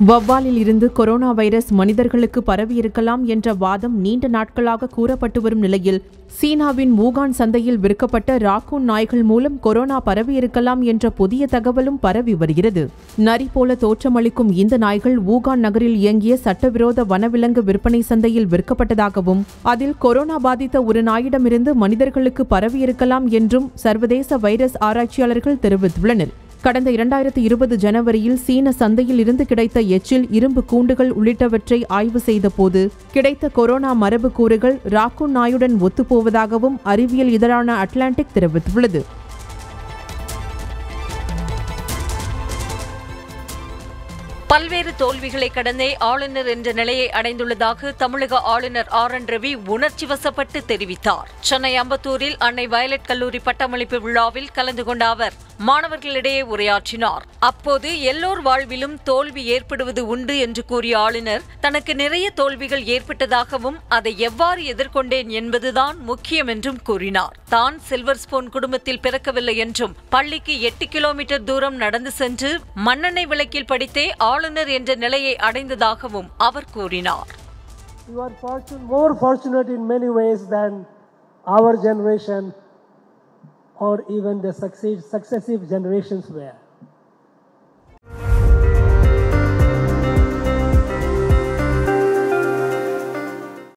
வவ்வாலில் இருந்து corona virus மனிதர்களுக்கு பரவியிருக்கலாம் என்ற வாதம் நீண்ட நாட்களாக கூறப்பட்டு வரும் நிலையில் சீனாவின் வூகான் சந்தையில் விற்கப்பட்ட ராக்கூன் நாய்கள் மூலம் கொரோனா பரவியிருக்கலாம் என்ற புதிய தகவலும் பரவி வருகிறது நரி போல தோற்றமளிக்கும் இந்த நாய்கள் வூகான் நகரில் இயங்கிய சட்டவிரோத வனவிலங்கு விற்பனை சந்தையில் விற்கப்பட்டதாகவும் அதில் கொரோனா பாதித்த ஒரு நாயிடமிருந்து மனிதர்களுக்கு பரவியிருக்கலாம் என்றும் சர்வதேச வைரஸ் ஆராய்ச்சியாளர்கள் தெரிவித்துள்ளனர் கடந்த இரண்டாயிரத்தி இருபது ஜனவரியில் சீன சந்தையில் இருந்து கிடைத்த எச்சில் இரும்பு கூண்டுகள் உள்ளிட்டவற்றை ஆய்வு செய்தபோது கிடைத்த கொரோனா மரபு கூறுகள் ராக்கூன் நாயுடன் ஒத்துப்போவதாகவும் அறிவியல் இதழான அட்லாண்டிக் தெரிவித்துள்ளது பல்வேறு தோல்விகளை கடந்தே ஆளுநர் என்ற நிலையை அடைந்துள்ளதாக தமிழக ஆளுநர் ஆர் என் ரவி உணர்ச்சி வசப்பட்டு தெரிவித்தார் சென்னை அம்பத்தூரில் அன்னை வயலட் கல்லூரி பட்டமளிப்பு விழாவில் கலந்து கொண்ட அவர் மாணவர்களிடையே உரையாற்றினார் அப்போது எல்லோர் வாழ்விலும் தோல்வி ஏற்படுவது உண்டு என்று கூறிய ஆளுநர் தனக்கு நிறைய தோல்விகள் ஏற்பட்டதாகவும் அதை எவ்வாறு எதிர்கொண்டேன் என்பதுதான் முக்கியம் என்றும் கூறினார் தான் சில்வர் ஸ்பூன் குடும்பத்தில் பிறக்கவில்லை என்றும் பள்ளிக்கு எட்டு கிலோமீட்டர் தூரம் நடந்து சென்று மண்ணெண்ணெய் விளக்கில் படித்தே ஆளுநர் என்ற நிலையை அடைந்ததாகவும் அவர் கூறினார் You are fortune, more fortunate in many ways than our generation or even the succeed, successive generations were.